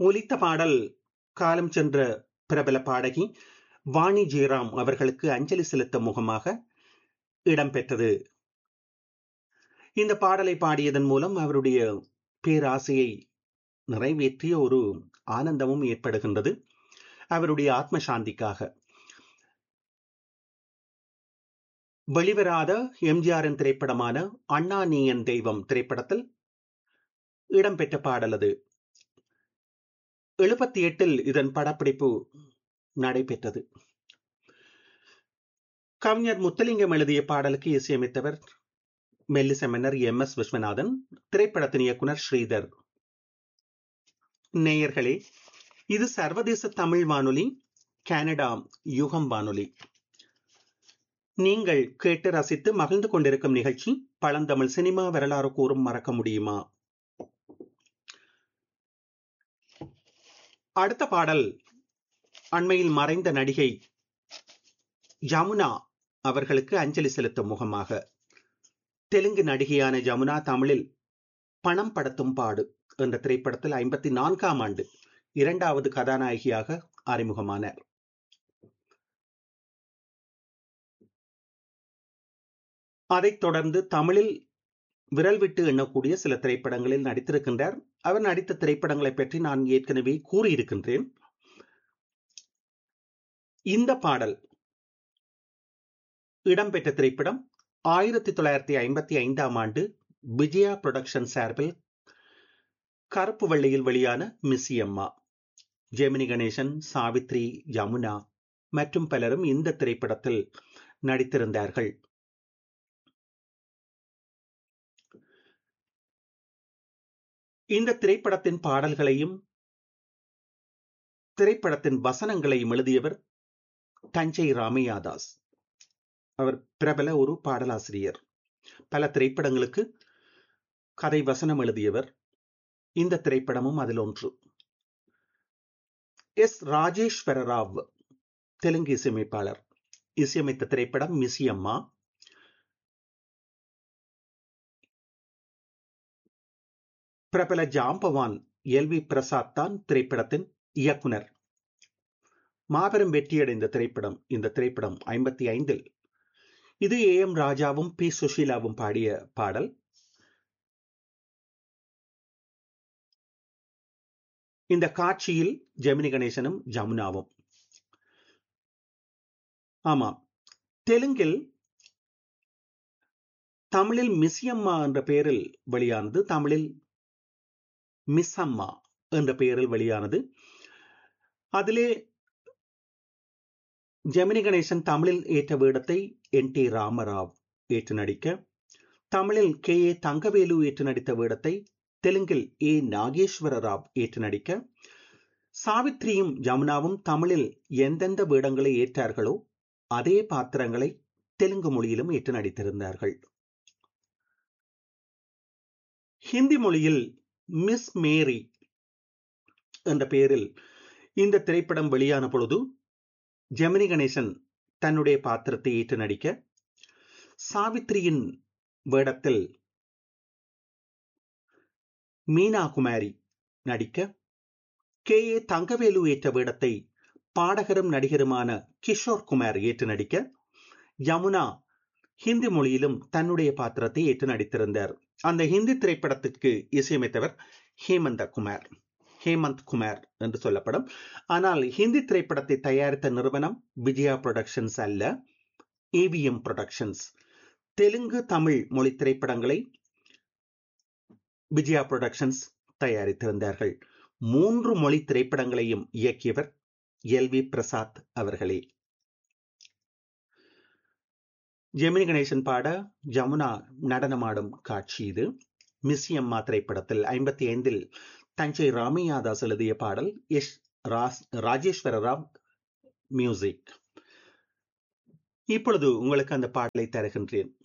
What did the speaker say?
ஒலித்த பாடல் காலம் சென்ற பிரபல பாடகி வாணி ஜெயராம் அவர்களுக்கு அஞ்சலி செலுத்தும் முகமாக இடம்பெற்றது இந்த பாடலை பாடியதன் மூலம் அவருடைய பேராசையை நிறைவேற்றிய ஒரு ஆனந்தமும் ஏற்படுகின்றது அவருடைய ஆத்ம சாந்திக்காக வெளிவராத எம்ஜிஆரின் திரைப்படமான அண்ணா நீயன் தெய்வம் திரைப்படத்தில் இடம்பெற்ற பாடல் அது எழுபத்தி எட்டில் இதன் படப்பிடிப்பு நடைபெற்றது கவிஞர் முத்தலிங்கம் எழுதிய பாடலுக்கு இசையமைத்தவர் மெல்லிசெமன்னர் எம் எஸ் விஸ்வநாதன் திரைப்படத்தின் இயக்குனர் ஸ்ரீதர் நேயர்களே இது சர்வதேச தமிழ் வானொலி கனடா யுகம் வானொலி நீங்கள் கேட்டு ரசித்து மகிழ்ந்து கொண்டிருக்கும் நிகழ்ச்சி பழந்தமிழ் சினிமா வரலாறு கூறும் மறக்க முடியுமா அடுத்த பாடல் அண்மையில் மறைந்த நடிகை ஜமுனா அவர்களுக்கு அஞ்சலி செலுத்தும் முகமாக தெலுங்கு நடிகையான ஜமுனா தமிழில் பணம் படத்தும் பாடு என்ற திரைப்படத்தில் ஐம்பத்தி நான்காம் ஆண்டு இரண்டாவது கதாநாயகியாக அறிமுகமானார் அதைத் தொடர்ந்து தமிழில் விரல் விட்டு எண்ணக்கூடிய சில திரைப்படங்களில் நடித்திருக்கின்றார் அவர் நடித்த திரைப்படங்களை பற்றி நான் ஏற்கனவே கூறியிருக்கின்றேன் இந்த பாடல் இடம்பெற்ற திரைப்படம் ஆயிரத்தி தொள்ளாயிரத்தி ஐம்பத்தி ஐந்தாம் ஆண்டு விஜயா புரொடக்ஷன் சார்பில் கருப்பு வெள்ளையில் வெளியான மிஸ்ஸி அம்மா ஜெமினி கணேசன் சாவித்ரி யமுனா மற்றும் பலரும் இந்த திரைப்படத்தில் நடித்திருந்தார்கள் இந்த திரைப்படத்தின் பாடல்களையும் திரைப்படத்தின் வசனங்களையும் எழுதியவர் தஞ்சை ராமையாதாஸ் அவர் பிரபல ஒரு பாடலாசிரியர் பல திரைப்படங்களுக்கு கதை வசனம் எழுதியவர் இந்த திரைப்படமும் அதில் ஒன்று எஸ் ராஜேஸ்வர ராவ் தெலுங்கு இசையமைப்பாளர் இசையமைத்த திரைப்படம் மிசி அம்மா பிரபல ஜாம்பவான் எல் வி பிரசாத் தான் திரைப்படத்தின் இயக்குனர் மாபெரும் வெற்றியடைந்த திரைப்படம் இந்த திரைப்படம் ஐம்பத்தி ஐந்தில் இது ஏ எம் ராஜாவும் பி சுஷீலாவும் பாடிய பாடல் இந்த காட்சியில் ஜெமினி கணேசனும் ஜமுனாவும் ஆமாம் தெலுங்கில் தமிழில் மிஸ்யம்மா என்ற பெயரில் வெளியானது தமிழில் மிஸ் அம்மா என்ற பெயரில் வெளியானது அதிலே ஜெமினி கணேசன் தமிழில் ஏற்ற வேடத்தை என் டி ராமராவ் ஏற்று நடிக்க தமிழில் கே ஏ தங்கவேலு ஏற்று நடித்த வேடத்தை தெலுங்கில் ஏ நாகேஸ்வர ராவ் ஏற்று நடிக்க சாவித்ரியும் ஜமுனாவும் தமிழில் எந்தெந்த வேடங்களை ஏற்றார்களோ அதே பாத்திரங்களை தெலுங்கு மொழியிலும் ஏற்று நடித்திருந்தார்கள் ஹிந்தி மொழியில் மிஸ் மேரி என்ற பெயரில் இந்த திரைப்படம் வெளியான பொழுது ஜெமினி கணேசன் தன்னுடைய பாத்திரத்தை ஏற்று நடிக்க சாவித்ரியின் வேடத்தில் மீனா குமாரி நடிக்க கே ஏ தங்கவேலு ஏற்ற வேடத்தை பாடகரும் நடிகருமான கிஷோர் குமார் ஏற்று நடிக்க யமுனா ஹிந்தி மொழியிலும் தன்னுடைய பாத்திரத்தை ஏற்று நடித்திருந்தார் அந்த ஹிந்தி திரைப்படத்திற்கு இசையமைத்தவர் ஹேமந்த குமார் ஹேமந்த் குமார் என்று சொல்லப்படும் ஆனால் ஹிந்தி திரைப்படத்தை தயாரித்த நிறுவனம் விஜயா புரொடக்ஷன்ஸ் அல்ல ஏவிஎம் புரொடக்ஷன்ஸ் தெலுங்கு தமிழ் மொழி திரைப்படங்களை விஜயா புரொடக்ஷன்ஸ் தயாரித்திருந்தார்கள் மூன்று மொழி திரைப்படங்களையும் இயக்கியவர் எல் வி பிரசாத் அவர்களே ஜெமினி கணேசன் பாட ஜமுனா நடனமாடும் காட்சி இது மிஸ்ஸி அம்மா திரைப்படத்தில் ஐம்பத்தி ஐந்தில் தஞ்சை ராமையாதாஸ் எழுதிய பாடல் எஸ் ராஜேஸ்வர ராவ் மியூசிக் இப்பொழுது உங்களுக்கு அந்த பாடலை தருகின்றேன்